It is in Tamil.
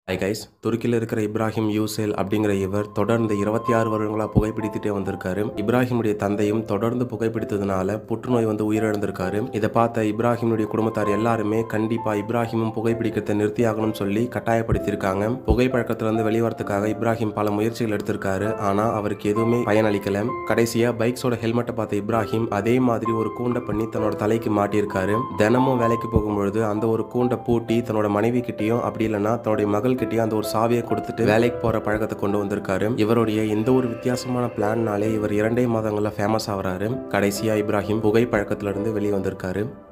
ஹை கைஸ் துருக்கியில் இருக்கிற இப்ராஹிம் யூசேல் அப்படிங்கிற இவர் தொடர்ந்து இருபத்தி ஆறு வருடங்களா புகைப்பிடித்துட்டே வந்திருக்காரு இப்ராஹிமுடைய தந்தையும் தொடர்ந்து புகைப்பிடித்ததுனால புற்றுநோய் வந்து உயிரிழந்திருக்காரு இதை பார்த்த இப்ராஹிமுடைய குடும்பத்தார் எல்லாருமே கண்டிப்பா இப்ராஹிமும் புகைப்பிடிக்கிறதை நிறுத்தியாகணும்னு சொல்லி கட்டாயப்படுத்தியிருக்காங்க புகைப்பழக்கத்துல இருந்து வெளிவரத்துக்காக இப்ராஹிம் பல முயற்சிகள் எடுத்திருக்காரு ஆனா அவருக்கு எதுவுமே பயனளிக்கல கடைசியா பைக்ஸோட ஹெல்மெட்டை பார்த்த இப்ராஹிம் அதே மாதிரி ஒரு கூண்டை பண்ணி தன்னோட தலைக்கு மாட்டியிருக்காரு தினமும் வேலைக்கு போகும்பொழுது அந்த ஒரு கூண்டை பூட்டி தன்னோட மனைவி கிட்டயும் அப்படி இல்லைன்னா தன்னுடைய மகள் கிட்டயும் அந்த ஒரு சாவியை கொடுத்துட்டு வேலைக்கு போற பழக்கத்தை கொண்டு வந்திருக்காரு இவருடைய இந்த ஒரு வித்தியாசமான பிளான்னாலே இவர் இரண்டே மாதங்கள்ல ஃபேமஸ் ஆகுறாரு கடைசியா இப்ராஹிம் புகை பழக்கத்துல இருந்து வெளியே வந்திருக்காரு